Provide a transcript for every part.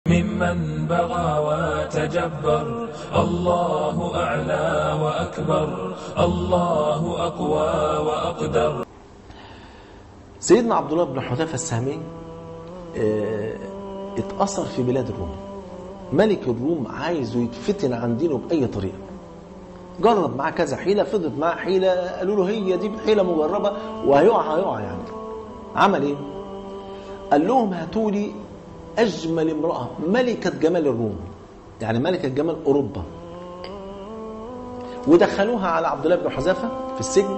ممن بغى وتجبر الله أعلى وأكبر الله أقوى وأقدر سيدنا عبد الله بن حذيفه السهمي آه، اتأثر في بلاد الروم ملك الروم عايزه يتفتن عن دينه بأي طريقة جرب معاه كذا حيلة فضلت معاه حيلة قالوا له هي دي حيلة مجربة وهيقع هيقع يعني عمل ايه؟ قال لهم هاتوا لي أجمل امرأة ملكة جمال الروم يعني ملكة جمال أوروبا ودخلوها على عبد الله بن حذيفة في السجن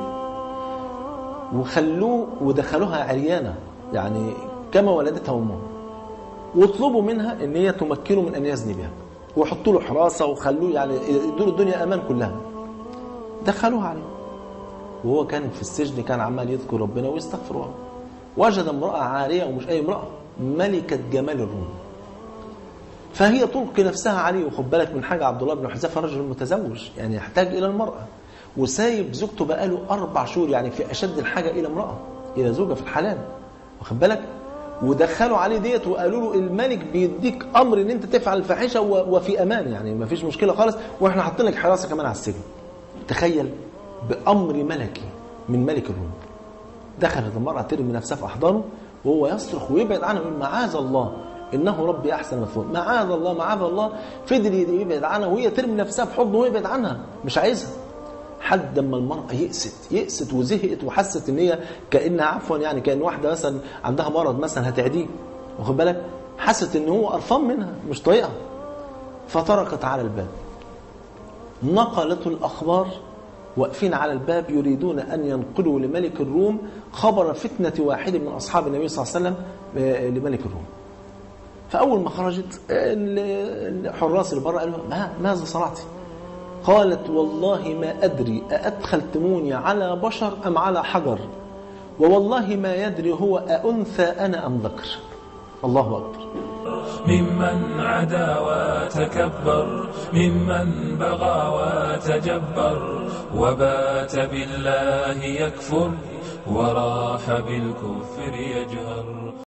وخلوه ودخلوها عريانة يعني كما ولدتها أمه واطلبوا منها ان هي تمكنه من ان يزني بها وحطوا له حراسه وخلوه يعني يدور الدنيا امان كلها دخلوها عليه وهو كان في السجن كان عمال يذكر ربنا ويستغفر الله وجد امراه عاريه ومش اي امراه ملكه جمال الروم فهي تلقي نفسها عليه وخد بالك من حاجه عبد الله بن حذيفه رجل متزوج يعني يحتاج الى المراه وسايب زوجته بقاله اربع شهور يعني في اشد الحاجه الى امراه الى زوجه في الحلال واخد بالك ودخلوا عليه ديت وقالوا له الملك بيديك امر ان انت تفعل الفاحشه و- وفي امان يعني ما فيش مشكله خالص واحنا حاطين لك حراسه كمان على السجن تخيل بامر ملكي من ملك الروم دخلت المراه ترمي نفسها في احضانه وهو يصرخ ويبعد عنها ويقول معاذ الله انه ربي احسن مثواه معاذ الله معاذ الله فضل يبعد عنها وهي ترمي نفسها في حضنه ويبعد عنها مش عايزها حد اما المرأة يأست يأست وزهقت وحست ان هي كأنها عفوا يعني كأن واحدة مثلا عندها مرض مثلا هتعديه واخد بالك حست ان هو قرفان منها مش طايقها فتركت على الباب نقلت الأخبار واقفين على الباب يريدون أن ينقلوا لملك الروم خبر فتنة واحد من أصحاب النبي صلى الله عليه وسلم آه، لملك الروم فأول ما خرجت آه، الحراس اللي بره قالوا ما ماذا صنعتي؟ قالت والله ما أدري أأدخلتموني على بشر أم على حجر ووالله ما يدري هو أأنثى أنا أم ذكر الله أكبر ممن عدا وتكبر ممن بغى وتجبر وبات بالله يكفر وراح بالكفر يجهر